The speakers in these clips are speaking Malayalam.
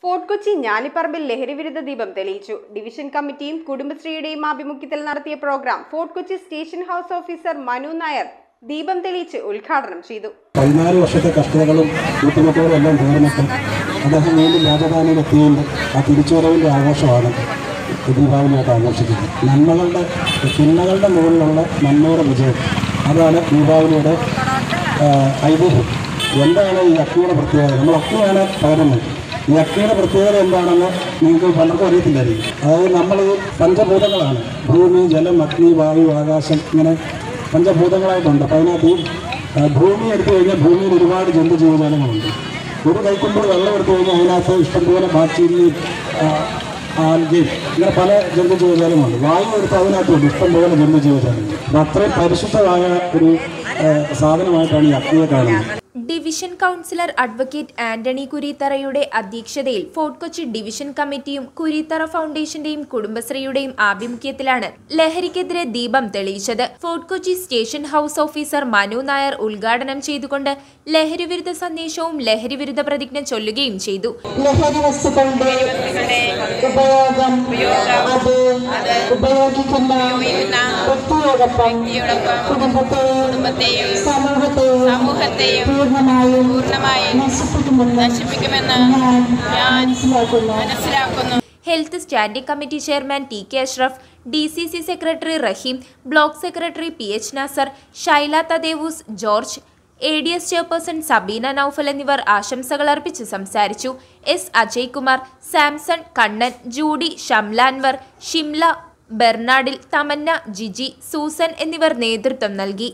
ഫോർട്ട് കൊച്ചി ഞാലിപ്പറമ്പിൽ ലഹരിവിരുദ്ധ ദീപം തെളിയിച്ചു ഡിവിഷൻ കമ്മിറ്റിയും കുടുംബശ്രീയുടെയും ആഭിമുഖ്യത്തിൽ നടത്തിയ programme Fort Kochi station house officer Manu Nair ദീപം തെളിയിച്ച് ഉദ്ഘാടനം ചെയ്തു പതിനാല് വർഷത്തെ കഷ്ടതകളും ബുദ്ധിമുട്ടുകളും എല്ലാം തീർന്നിട്ട് അദ്ദേഹം വീണ്ടും രാജധാനിയിലെത്തിയുണ്ട് ആ തിരിച്ചുവരവിൻ്റെ ആഘോഷമാണ് ദീപാവലിയായിട്ട് ആഘോഷിക്കുന്നത് നന്മകളുടെ തിന്മകളുടെ മുകളിലുള്ള നന്മയുടെ വിജയം അതാണ് ദീപാവലിയുടെ ആ, ഐതിഹ്യം എന്താണ് ഈ അഗ്നിയുടെ പ്രത്യേകത നമ്മൾ അഗ്നിയാണ് പകരുന്നത് ഈ അഗ്നിയുടെ പ്രത്യേകത എന്താണെന്ന് നിങ്ങൾക്ക് പലർക്കും അറിയത്തില്ലായിരിക്കും അതായത് നമ്മൾ ഈ പഞ്ചഭൂതങ്ങളാണ് ഭൂമി ജലം അഗ്നി വായു ആകാശം ഇങ്ങനെ പഞ്ചഭൂതങ്ങളായിട്ടുണ്ട് അപ്പോൾ അതിനകത്ത് ഈ ആ, ഭൂമി എടുത്തു കഴിഞ്ഞാൽ ഭൂമിയിൽ ഒരുപാട് ജന്തു ജീവജാലങ്ങളുണ്ട് ഒരു കൈക്കുമ്പോൾ വെള്ളം എടുത്തു കഴിഞ്ഞാൽ അതിനകത്ത് ഇഷ്ടംപോലെ ബാക്ടീരിയയും ആ, ആൽഗയും ഇങ്ങനെ പല ജന്തു ജീവജാലങ്ങളുണ്ട് വായു എടുത്ത് അതിനകത്തുണ്ട് ഇഷ്ടംപോലെ ജന്തു ജീവജാലങ്ങൾ അപ്പോൾ അത്രയും പരിശുദ്ധമായ ഒരു ആ, സാധനമായിട്ടാണ് ഈ അഗ്നിയെ കാണുന്നത് ഡിവിഷൻ കൗൺസിലർ അഡ്വക്കേറ്റ് ആന്റണി കുരീത്തറയുടെ അധ്യക്ഷതയിൽ ഫോർട്ട് കൊച്ചി ഡിവിഷൻ കമ്മിറ്റിയും കുരീത്തറ ഫൗണ്ടേഷന്റെയും കുടുംബശ്രീയുടെയും ആഭിമുഖ്യത്തിലാണ് ലഹരിക്കെതിരെ ദീപം തെളിയിച്ചത് Fort Kochi station house officer Manu Nair ഉദ്ഘാടനം ചെയ്തുകൊണ്ട് ലഹരിവിരുദ്ധ സന്ദേശവും ലഹരിവിരുദ്ധ പ്രതിജ്ഞ ചൊല്ലുകയും ചെയ്തു ലഹരി വസ്തുക്കളുടെ ഉപയോഗം അത് ഉപയോഗിക്കുന്ന വ്യക്തിയോടൊപ്പം കുടുംബത്തെയും സമൂഹത്തെയും പൂർണ്ണമായും നശിപ്പിക്കുമെന്ന് ഞാൻ മനസ്സിലാക്കുന്നു മനസ്സിലാക്കുന്നു health standing committee chairman T K Ashraf D C C secretary Rahim block secretary P H Nasar Shaila Thadevoos George A D S chairperson Sabeena Noufal എന്നിവർ ആശംസകൾ അർപ്പിച്ച് സംസാരിച്ചു S Ajay Kumar Samson Kannan Judy ഷംലാൻവർ ഷിംല ബെർണാഡിൽ തമന്ന ജിജി സൂസൻ എന്നിവർ നേതൃത്വം നൽകി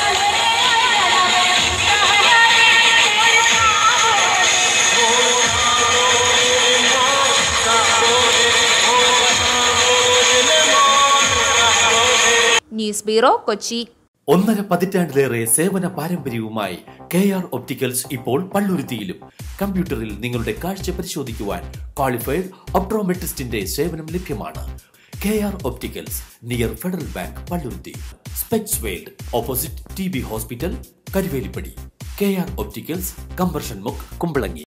ന്യൂസ് ബ്യൂറോ കൊച്ചി ഒന്നര പതിറ്റാണ്ടിലേറെ സേവന പാരമ്പര്യവുമായി കെ ആർ ഒപ്റ്റിക്കൽസ് ഇപ്പോൾ പള്ളുരുത്തിയിലും കമ്പ്യൂട്ടറിൽ നിങ്ങളുടെ കാഴ്ച പരിശോധിക്കുവാൻ ക്വാളിഫൈഡ് ഒപ്ട്രോമെട്രിസ്റ്റിന്റെ സേവനം ലഭ്യമാണ് K R opticals near Federal Bank Palluruthy Specs World opposite T B hospital Karuvelippady K R opticals കമ്പർഷൻ മുക്ക് കുമ്പളങ്ങി